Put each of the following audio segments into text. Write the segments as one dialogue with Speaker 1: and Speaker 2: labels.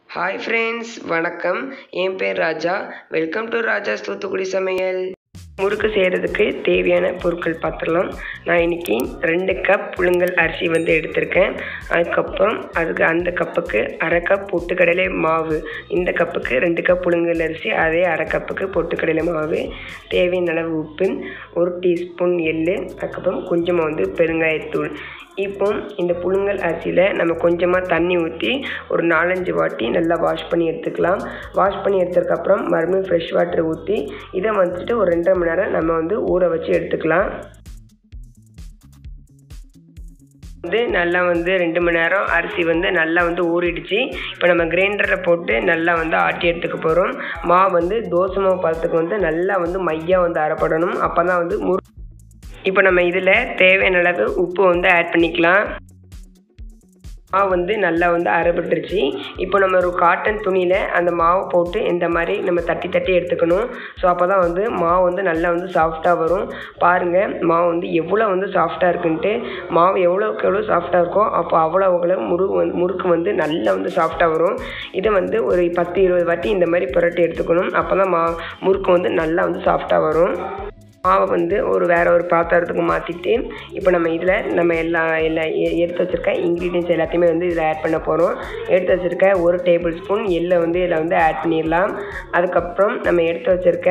Speaker 1: hi friends வணக்கம் என் பேர் ராஜா வெல்கம் டு ராஜாஸ் தூத்துக்குடி சமையல் முறுக்கு செய்கிறதுக்கு தேவையான பொருட்கள் பார்த்துடலாம் நான் இன்னைக்கு ரெண்டு கப் புழுங்கல் அரிசி வந்து எடுத்திருக்கேன் அதுக்கப்புறம் அதுக்கு அந்த கப்புக்கு அரை கப் பொட்டுக்கடலை மாவு இந்த கப்புக்கு ரெண்டு கப் புழுங்கல் அரிசி அதே அரை கப்புக்கு பொட்டுக்கடலை மாவு தேவையான அளவு உப்பு ஒரு டீஸ்பூன் எள்ளு அதுக்கப்புறம் கொஞ்சமாக வந்து பெருங்காயத்தூள் இப்போ இந்த புழுங்கல் அரிசியில் நம்ம கொஞ்சமாக தண்ணி ஊற்றி ஒரு நாலஞ்சு வாட்டி நல்லா வாஷ் பண்ணி எடுத்துக்கலாம் வாஷ் பண்ணி எடுத்ததுக்கப்புறம் மறுபடியும் ஃப்ரெஷ் வாட்டர் ஊற்றி இதை வந்துட்டு ஒரு ரெண்டரை மணி நேரம் நம்ம வந்து ஊற வச்சு எடுத்துக்கலாம் வந்து நல்லா வந்து ரெண்டு மணி நேரம் அரிசி வந்து நல்லா வந்து ஊறிடுச்சு இப்போ நம்ம கிரைண்டரில் போட்டு நல்லா வந்து ஆட்டி எடுத்துக்க போகிறோம் மாவு வந்து தோசை மாவு பதத்துக்கு வந்து நல்லா வந்து மையாக வந்து அரைப்படணும் அப்போ தான் வந்து முறு இப்போ நம்ம இதில் தேவையான அளவு உப்பு வந்து ஆட் பண்ணிக்கலாம் மாவு வந்து நல்லா வந்து அரைப்பட்டுருச்சு இப்போ நம்ம ஒரு காட்டன் துணியில் அந்த மாவை போட்டு இந்த மாதிரி நம்ம தட்டி தட்டி எடுத்துக்கணும் ஸோ அப்போ தான் வந்து மாவு வந்து நல்லா வந்து சாஃப்டாக வரும் பாருங்கள் மாவு வந்து எவ்வளோ வந்து சாஃப்டாக இருக்குன்ட்டு மாவு எவ்வளோக்கு எவ்வளோ சாஃப்டாக இருக்கோ அப்போ அவ்வளோ அவ்வளோ முறு வந்து முறுக்கு வந்து நல்லா வந்து சாஃப்டாக வரும் இதை வந்து ஒரு பத்து இருபது வாட்டி இந்த மாதிரி புரட்டி எடுத்துக்கணும் அப்போ தான் மா முறுக்கு வந்து நல்லா வந்து சாஃப்டாக வரும் மாவை வந்து ஒரு வேறு ஒரு பாத்திரத்துக்கு மாற்றிட்டு இப்போ நம்ம இதில் நம்ம எல்லா எல்லா எ- எடுத்து வச்சுருக்க இன்க்ரீடியன்ஸ் எல்லாத்தையுமே வந்து இதில் ஆட் பண்ண போகிறோம் எடுத்து வச்சுருக்க ஒரு டேபிள் ஸ்பூன் எள்ளை வந்து இதில் வந்து ஆட் பண்ணிடலாம் அதுக்கப்புறம் நம்ம எடுத்து வச்சுருக்க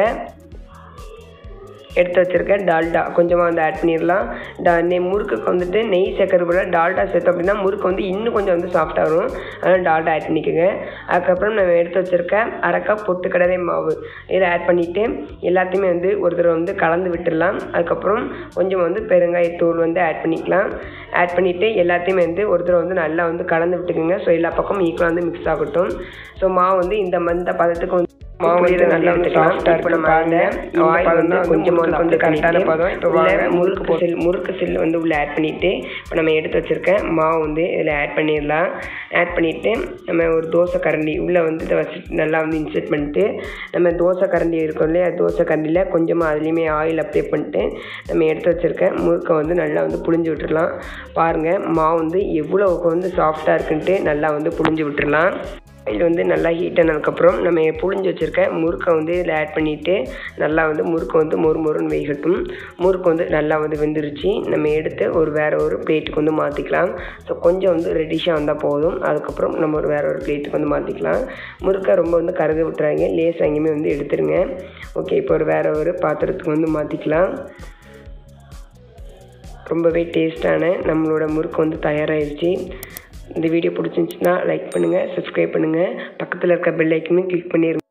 Speaker 1: எடுத்து வச்சுருக்க டால்டா கொஞ்சமாக வந்து ஆட் பண்ணிடலாம் டா நெய் முறுக்குக்கு வந்துட்டு நெய் சேர்க்கறது கூட டால்டா சேர்த்தோம் அப்படின்னா முறுக்கு வந்து இன்னும் கொஞ்சம் வந்து சாஃப்டாக வரும் அதனால் டால்டா ஆட் பண்ணிக்கோங்க அதுக்கப்புறம் நம்ம எடுத்து வச்சுருக்க அரை கப் பொட்டுக்கடலை மாவு இதை ஆட் பண்ணிவிட்டு எல்லாத்தையுமே வந்து ஒரு தடவை வந்து கலந்து விட்டுடலாம் அதுக்கப்புறம் கொஞ்சம் வந்து பெருங்காயத்தூள் வந்து ஆட் பண்ணிக்கலாம் ஆட் பண்ணிவிட்டு எல்லாத்தையுமே வந்து ஒரு தடவை வந்து நல்லா வந்து கலந்து விட்டுக்குங்க ஸோ எல்லா பக்கமும் ஈக்குவலாக வந்து மிக்ஸ் ஆகட்டும் ஸோ மாவு வந்து இந்த மந்த பதத்துக்கு வந்து மாவு வந்து நல்லா வந்து சாஃப்டாக இப்போ நம்ம அதில் ஆயில் வந்து கொஞ்சமாக வந்து கொஞ்சம் கரெக்டான பதம் இப்போ உள்ள முறுக்கு சில் முறுக்கு சில் வந்து உள்ளே ஆட் பண்ணிவிட்டு இப்போ நம்ம எடுத்து வச்சுருக்க மாவு வந்து இதில் ஆட் பண்ணிடலாம் ஆட் பண்ணிவிட்டு நம்ம ஒரு தோசை கரண்டி உள்ளே வந்து இதை வச்சுட்டு நல்லா வந்து இன்செர்ட் பண்ணிட்டு நம்ம தோசை கரண்டி இருக்கும் இல்லையா தோசை கரண்டியில் கொஞ்சமாக அதுலேயுமே ஆயில் அப்ளை பண்ணிட்டு நம்ம எடுத்து வச்சுருக்க முறுக்கை வந்து நல்லா வந்து புழிஞ்சு விட்டுறலாம் பாருங்கள் மாவு வந்து எவ்வளோவுக்கு வந்து சாஃப்டாக இருக்குன்ட்டு நல்லா வந்து புழிஞ்சு விட்டுறலாம் இது வந்து நல்லா ஹீட் ஆனதுக்கப்புறம் நம்ம புழிஞ்சு வச்சுருக்க முறுக்கை வந்து இதில் ஆட் பண்ணிவிட்டு நல்லா வந்து முறுக்கு வந்து மொறு மொறுன்னு வேகட்டும் முறுக்கு வந்து நல்லா வந்து வெந்துருச்சு நம்ம எடுத்து ஒரு வேறு ஒரு பிளேட்டுக்கு வந்து மாற்றிக்கலாம் ஸோ கொஞ்சம் வந்து ரெடிஷாக வந்தால் போதும் அதுக்கப்புறம் நம்ம ஒரு வேறு ஒரு பிளேட்டுக்கு வந்து மாற்றிக்கலாம் முறுக்கை ரொம்ப வந்து கருக விட்டுறாங்க லேஸ் அங்கேயுமே வந்து எடுத்துருங்க ஓகே இப்போ ஒரு வேறு ஒரு பாத்திரத்துக்கு வந்து மாற்றிக்கலாம் ரொம்பவே டேஸ்டான நம்மளோட முறுக்கு வந்து தயாராகிடுச்சு இந்த வீடியோ பிடிச்சிருந்துச்சுன்னா லைக் பண்ணுங்கள் சப்ஸ்கிரைப் பண்ணுங்கள் பக்கத்தில் இருக்க பெல் ஐக்கனையும் கிளிக் பண்ணிடுங்க